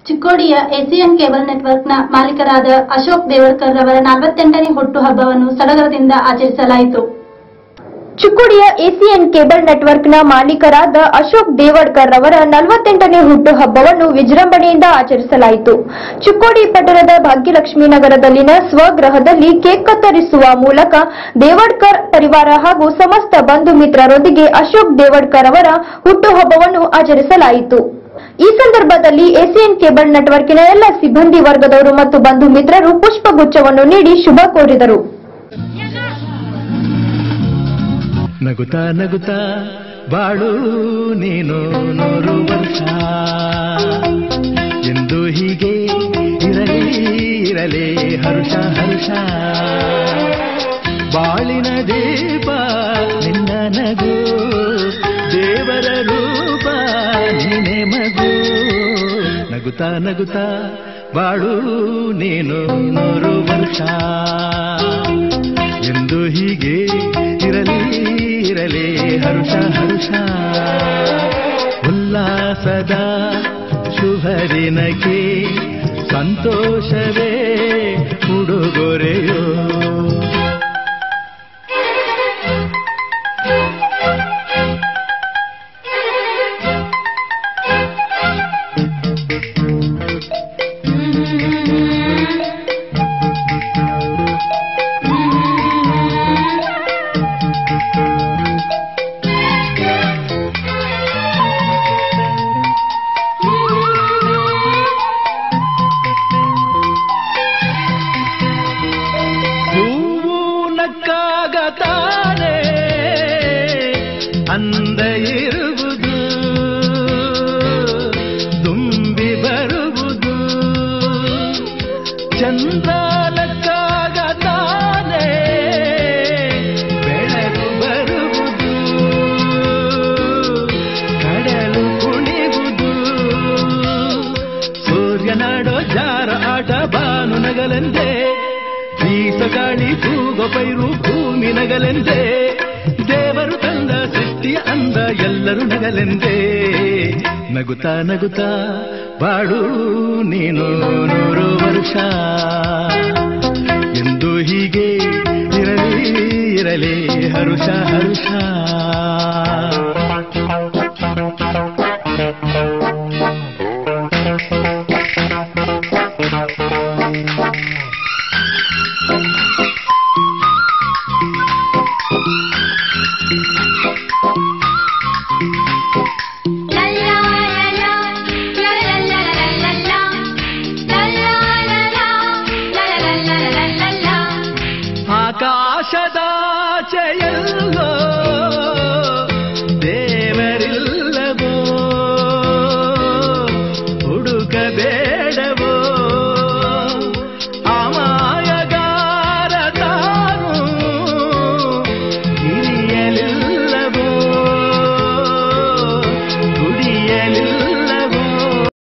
ಚಿಕ್ಕೋಡಿಯ ACN cable ನೆಟ್ವರ್ಕ್ನ ಮಾಲೀಕರಾದ ಅಶೋಕ್ ದೇವಡ್ಕರ್ ರವರ ನಲವತ್ತೆಂಟನೇ ಹುಟ್ಟುಹಬ್ಬವನ್ನು ಸಡಗರದಿಂದ ಆಚರಿಸಲಾಯಿತು ಚಿಕ್ಕೋಡಿಯ ಎಸಿಎನ್ ಕೇಬಲ್ ನೆಟ್ವರ್ಕ್ನ ಮಾಲೀಕರಾದ ಅಶೋಕ್ ದೇವಡ್ಕರ್ ರವರ ನಲವತ್ತೆಂಟನೇ ಹುಟ್ಟುಹಬ್ಬವನ್ನು ವಿಜೃಂಭಣೆಯಿಂದ ಆಚರಿಸಲಾಯಿತು ಚಿಕ್ಕೋಡಿ ಪಟ್ಟಣದ ಭಾಗ್ಯಲಕ್ಷ್ಮಿ ನಗರದಲ್ಲಿನ ಸ್ವಗೃಹದಲ್ಲಿ ಕೇಕ್ ಕತ್ತರಿಸುವ ಮೂಲಕ ದೇವಡ್ಕರ್ ಪರಿವಾರ ಹಾಗೂ ಸಮಸ್ತ ಬಂಧು ಮಿತ್ರರೊಂದಿಗೆ ಅಶೋಕ್ ದೇವಡ್ಕರ್ ಅವರ ಹುಟ್ಟುಹಬ್ಬವನ್ನು ಆಚರಿಸಲಾಯಿತು ಈ ಸಂದರ್ಭದಲ್ಲಿ ಎಸಿಎನ್ ಕೇಬಲ್ ನೆಟ್ವರ್ಕಿನ ಎಲ್ಲ ಸಿಬ್ಬಂದಿ ವರ್ಗದವರು ಮತ್ತು ಬಂಧು ಮಿತ್ರರು ಪುಷ್ಪಗುಚ್ಛವನ್ನು ನೀಡಿ ಶುಭ ಕೋರಿದರು ನಗುತ್ತಾ ನಗುತ್ತಾ ಬಾಳು ನೀನು ನೂರು ವರ್ಷ ಎಂದು ಹೀಗೆ ಇರಲಿ ಇರಲಿ ಹರುಷ ಹರುಷ ಬಾಳಿನ ದೀಪ ನಿನ್ನ ನಗು ದೇವರ ರೂಪ ನೀನೆ ಮಗು ನಗುತ್ತಾ ನಗುತ್ತಾ ಬಾಳು ನೀನು ನೂರು ವರ್ಷ ಎಂದು ಹೀಗೆ ಇರಲಿ ಇರಲಿ ಹರುಷ ಹರುಷ ಉಲ್ಲಾಸದ ಶುಭದಿನಕ್ಕೆ ಸಂತೋಷವೇ ಉಡುಗೊರೆಯೋ ಹೂವು ನಕ್ಕಾಗ ತಾನೇ ಅಂದ ಇರುವುದು ತುಂಬಿ ಬರುವುದು ಚಂದ್ರಾಲಕ್ಕಾಗ ತಾನೇ ಬೆಳಕು ಬರುವುದು ಕಡಲು ಕುಣಿವುದು ಸೂರ್ಯನಾಡೋ ಜಾರ ಆಟ ಬಾನು ನಗಲೆಂದೇ ಬೀಸಗಾಳಿ ತೂಗೋ ಪೈರು ಭೂಮಿ ನಗಲೆಂದೇ ದೇವರು ತಂದ ಸೃಷ್ಟಿಯ ಅಂದ ಎಲ್ಲರೂ ನಗಲೆಂದೇ ನಗುತ್ತಾ ನಗುತ್ತಾ ಬಾಳು ನೀನು ನೂರು ವರ್ಷ ಎಂದು ಹೀಗೆ ಇರಲಿ ಇರಲಿ ಹರುಷ ಹರುಷ ಆಕಾಶದಾಚೆಯಲ್ಲೋ